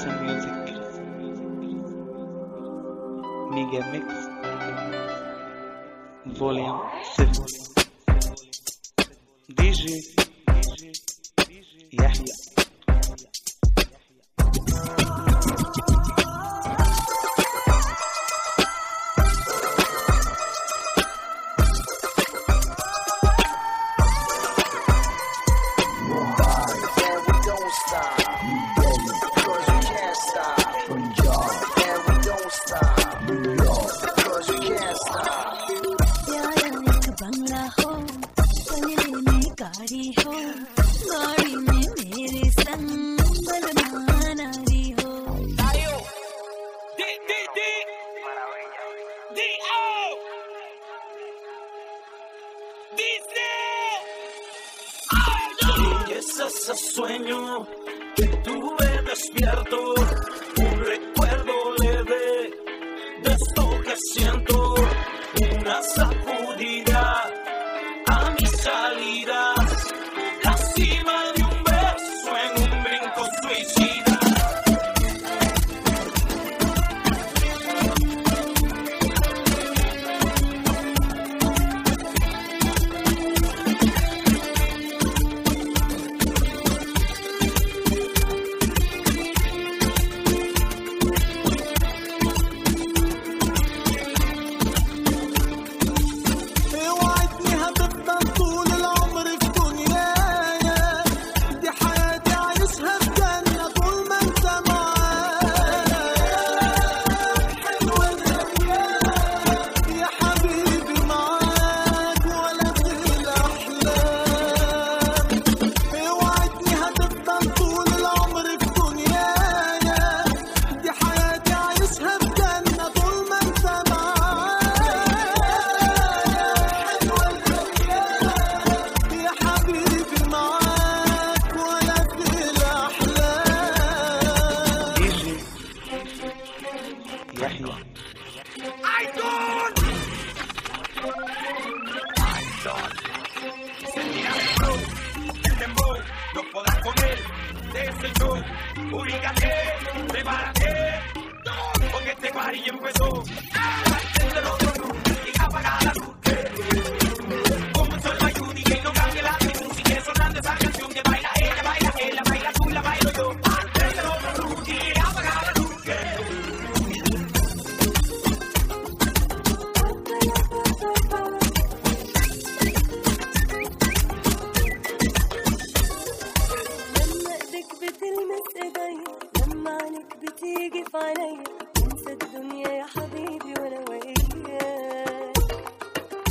Crescent Music Mega Mix Volume 7 DJ يحيى And we don't stop. Cause we can't stop. And we don't stop. Cause we can't stop. प्यारा एक बंगला हो बंगले में गाड़ी हो गाड़ी में मेरे संग बलवान नारी हो Y es ese sueño que tuve despierto, un recuerdo leve de esto que siento, una sacudida a mis salidas, la cima de un beso en un brinco suicida. اوعدني هتفضل طول العمر في دنيايا دي حياتي عايشها في جنة طول ما انت معايا حلوة الأيام يا حبيبي معاك ولا في الأحلام اوعدني هتفضل طول العمر في دنيايا دي حياتي عايشها في جنة طول ما انت معايا حلوة الأيام يا حبيبي معاك ولا في الأحلام DJ يحيى No podrás con él, desecho, ubícate, prepárate, porque este party ya empezó. Enciende los otros y apaga la luz. Como un sol bayuni que no cambie la actitud, sigue sonando esa canción que baila ella, baila él, la baila tú, la bailo yo. Enciende los otros y apaga la luz. لما ايدك بتلمس ايديا لما عينك بتيجي في عينيا انسى الدنيا يا حبيبي وانا وياك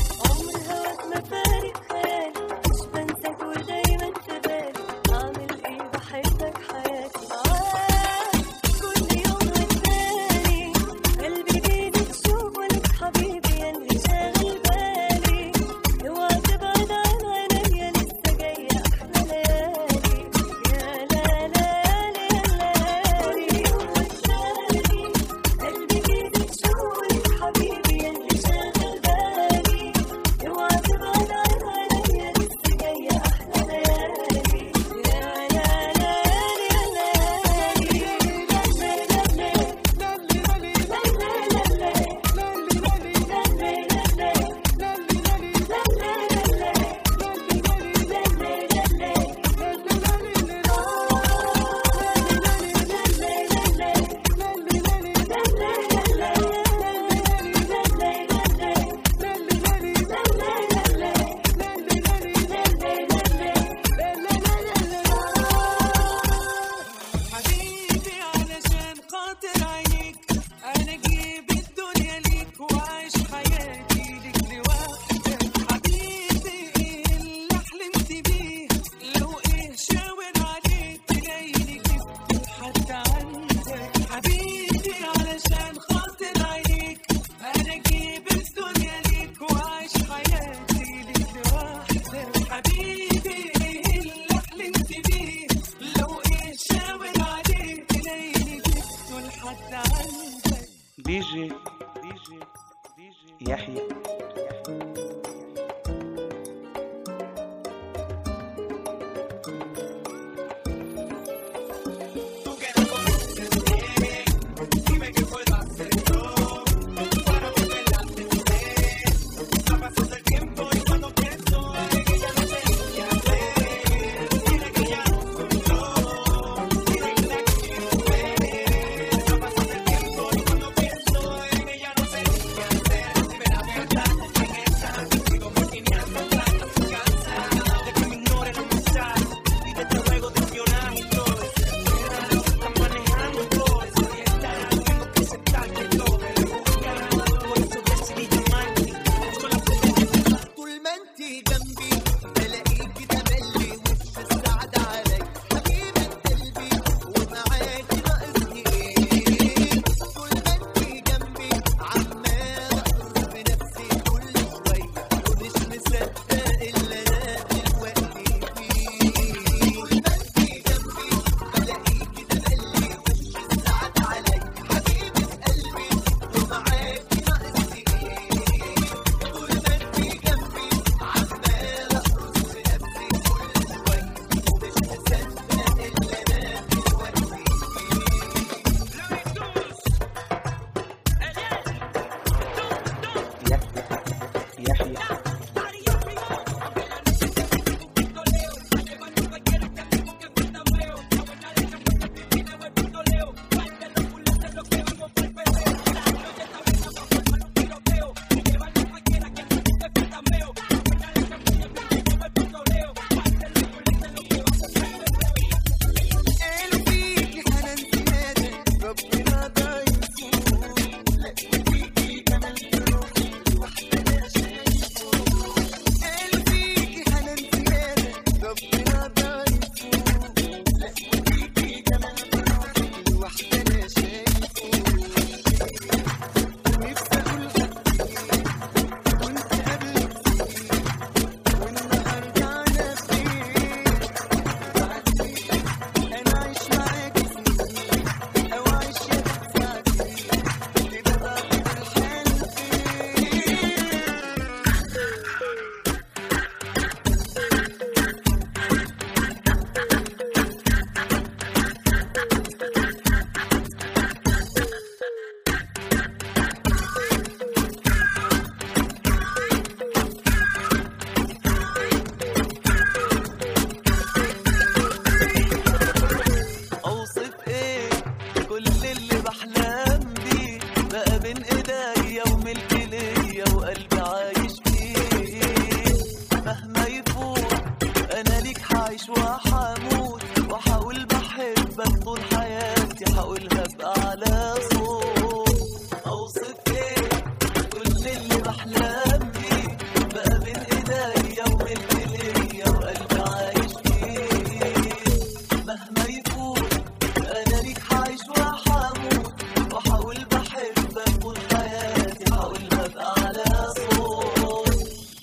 حعيش وحموت واحاول بحبك طول حياتي حاولها بأعلى صوت اوصف ايه كل اللي بحلم بيه بقى بين ايديا وملك ليا وقلبي عايش فيه مهما يكون انا ليك حعيش وحموت واحاول بحبك طول حياتي حاولها بأعلى صوت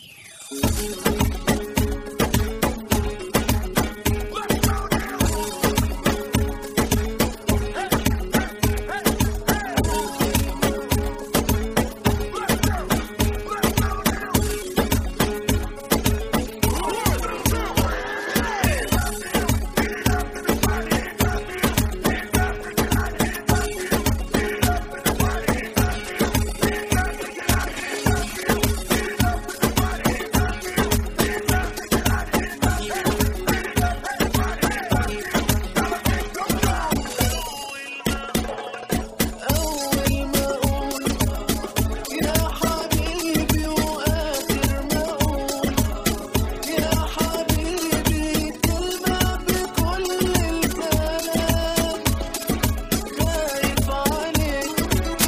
أول ما أقول يا حبيبي وآخر ما أقول يا حبيبي كلمة بكل الكلام خايف عليك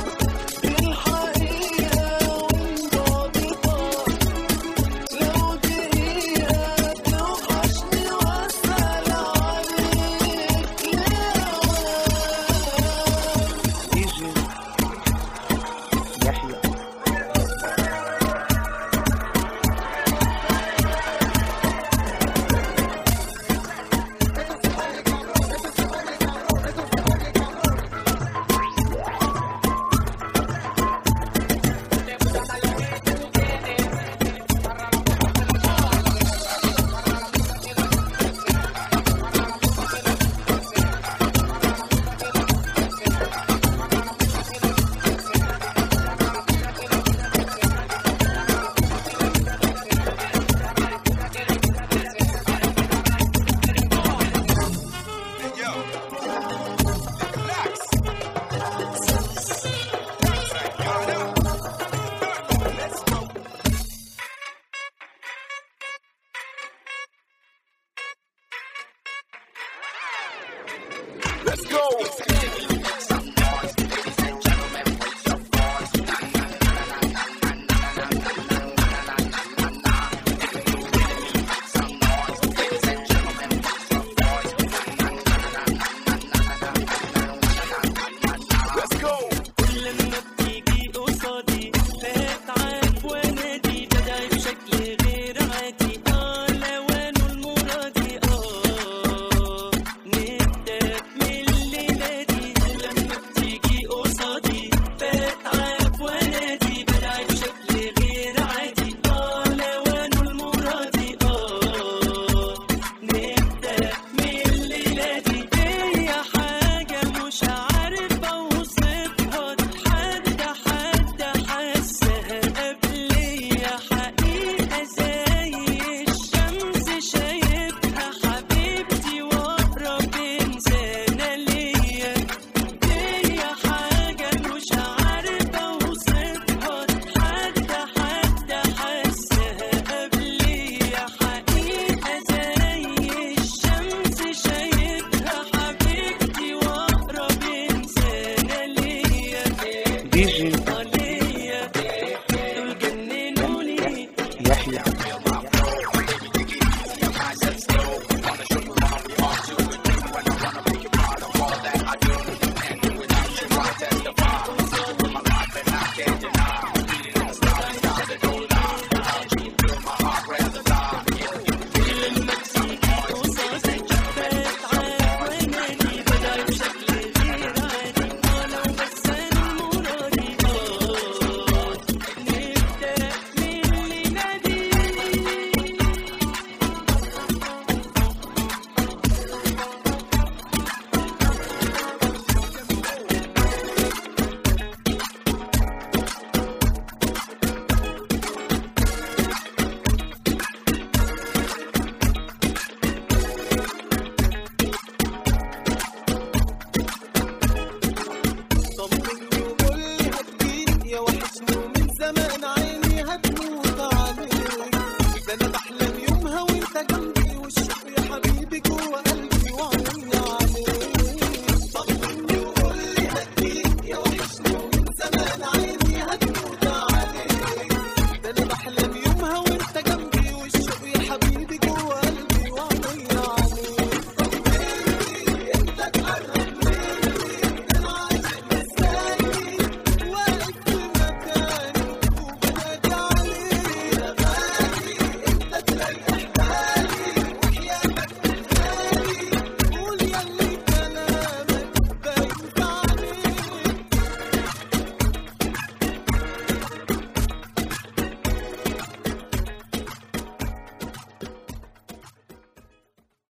الحقيقة وانضبطها لو دقيقة توحشني وأسأل عليك يا ديجي يحيى كل لما بتيجي قصادي بتعب وانادي بدعي بشكل غير عادي اه لوان المرادي اه نبدأ من الليلة دي بحلم